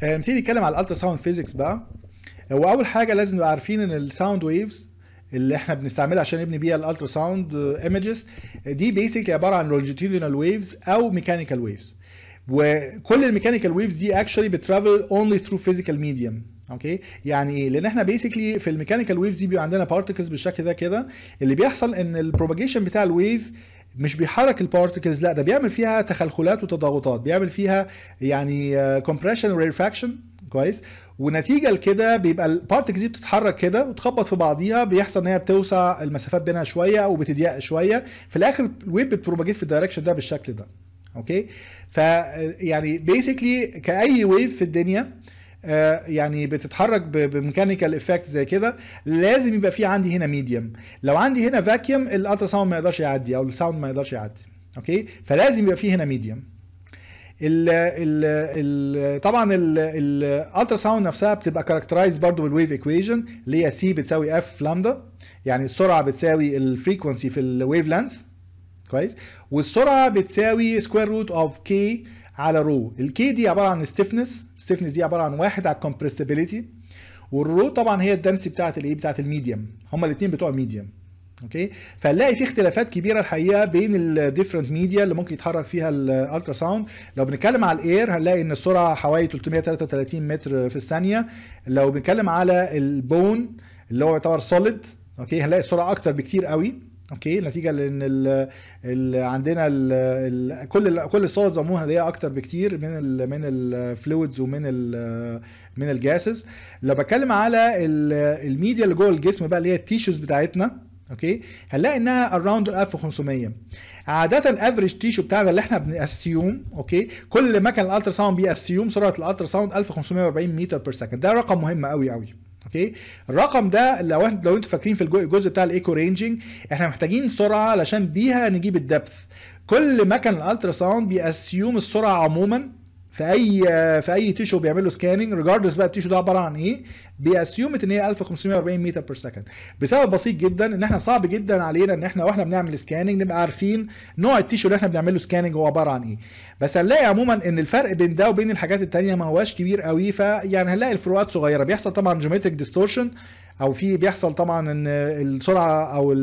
آه، نبتدي نتكلم على الالترا ساوند فيزيكس بقى هو اول حاجه لازم نبقى عارفين ان الساوند ويفز اللي احنا بنستعملها عشان نبني بيها الالترا ساوند ايمجز دي بيسكلي عباره عن لونجيتيودينال ويفز او ميكانيكال ويفز وكل الميكانيكال ويفز دي اكشولي بترافل اونلي ثرو فيزيكال ميديوم اوكي يعني ايه لان احنا بيسكلي في الميكانيكال ويفز دي بيبقى عندنا بارتكلز بالشكل ده كده اللي بيحصل ان البروباجيشن بتاع الويف مش بيحرك البارتكلز لا ده بيعمل فيها تخلخلات وتضاغطات بيعمل فيها يعني كومبريشن وريفراكشن كويس ونتيجه لكده بيبقى البارتكلز دي بتتحرك كده وتخبط في بعضيها بيحصل ان هي بتوسع المسافات بينها شويه او بتضيق شويه في الاخر الويف بتبروباجيت في الدايركشن ده بالشكل ده اوكي ف يعني بيسكلي كاي ويف في الدنيا آه، يعني بتتحرك بميكانيكال افكت زي كده لازم يبقى في عندي هنا ميديوم لو عندي هنا فاكيوم الالترا ساوند ما يقدرش يعدي او الساوند ما يقدرش يعدي اوكي فلازم يبقى في هنا ميديوم ال ال ال طبعا الالترا ساوند نفسها بتبقى كاركترايز برضو بالويف ايكويشن اللي هي سي بتساوي اف لامدا يعني السرعه بتساوي الفريكونسي في الويف لينث كويس والسرعه بتساوي سكوير روت اوف كي على رو الكي دي عباره عن ستيفنس ستيفنس دي عباره عن واحد على الكومبريسبيليتي والرو طبعا هي الدنسي بتاعت الايه بتاعت الميديوم هما الاثنين بتوع الميديوم اوكي فنلاقي في اختلافات كبيره الحقيقه بين الديفرنت ميديا اللي ممكن يتحرك فيها الالترا ساوند لو بنتكلم على الاير هنلاقي ان السرعه حوالي 333 متر في الثانيه لو بنتكلم على البون اللي هو يعتبر سوليد اوكي هنلاقي السرعه اكتر بكتير قوي اوكي نتيجه لان ال ال عندنا ال ال كل ال كل السوليدز عموما هي اكتر بكتير من ال من الفلويدز ومن ال من الجاسز لو بتكلم على الميديا اللي جوه الجسم بقى اللي هي التيشوز بتاعتنا اوكي هنلاقي انها اراوند 1500 عاده افريج تيشو بتاعنا اللي احنا بنأسيوم اوكي كل ما كان الالترا ساوند بيأسيوم سرعه الالترا ساوند 1540 متر بير سكند ده رقم مهم قوي قوي اوكي الرقم ده لو انت لو انتوا فاكرين في الجزء بتاع الايكو رينجينج احنا محتاجين سرعه علشان بيها نجيب الدبث كل ما كان الالترا ساوند بيأسيوم السرعه عموما في اي في اي تيشو بيعمل له سكاننج ريجاردلس بقى التيشو ده عباره عن ايه بيأسيوم ان هي 1540 متر بير سكند بسبب بسيط جدا ان احنا صعب جدا علينا ان احنا واحنا بنعمل سكاننج نبقى عارفين نوع التيشو اللي احنا بنعمل له سكاننج هو عباره عن ايه بس هنلاقي عموما ان الفرق بين ده وبين الحاجات التانية ما هواش كبير قوي فيعني هنلاقي الفروقات صغيره بيحصل طبعا جيومتريك ديستورشن او في بيحصل طبعا ان السرعه او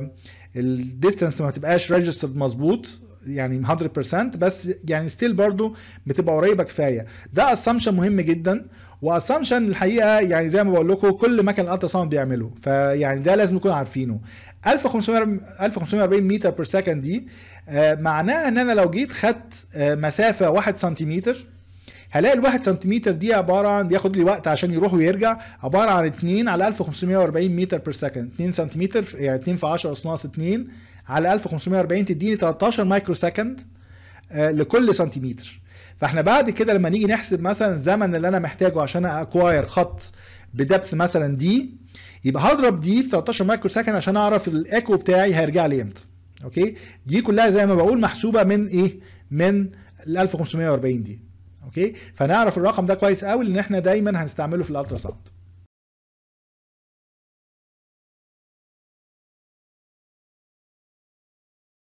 الديستانس ما تبقاش ريجسترد مظبوط يعني 100% بس يعني ستيل برضو بتبقى قريبه كفايه ده اسامبشن مهم جدا واسامبشن الحقيقه يعني زي ما بقول لكم كل مكان الالترا ساوند بيعمله فيعني ده لازم نكون عارفينه 1500 1540 متر بير سكند دي آه معناها ان انا لو جيت خدت آه مسافه 1 سنتيمتر هلاقي ال 1 سنتيمتر دي عباره عن بياخد لي وقت عشان يروح ويرجع عباره عن 2 على 1540 متر بير سكند 2 سنتيمتر يعني 2 في 10 اس ناقص 2 على 1540 تديني 13 مايكرو سكند آه لكل سنتيمتر فاحنا بعد كده لما نيجي نحسب مثلا الزمن اللي انا محتاجه عشان اكواير خط بدبث مثلا دي يبقى هضرب دي في 13 مايكرو سكند عشان اعرف الايكو بتاعي هيرجع لي امتى اوكي دي كلها زي ما بقول محسوبه من ايه من ال 1540 دي اوكي فنعرف الرقم ده كويس قوي لان احنا دايما هنستعمله في الالترا ساوند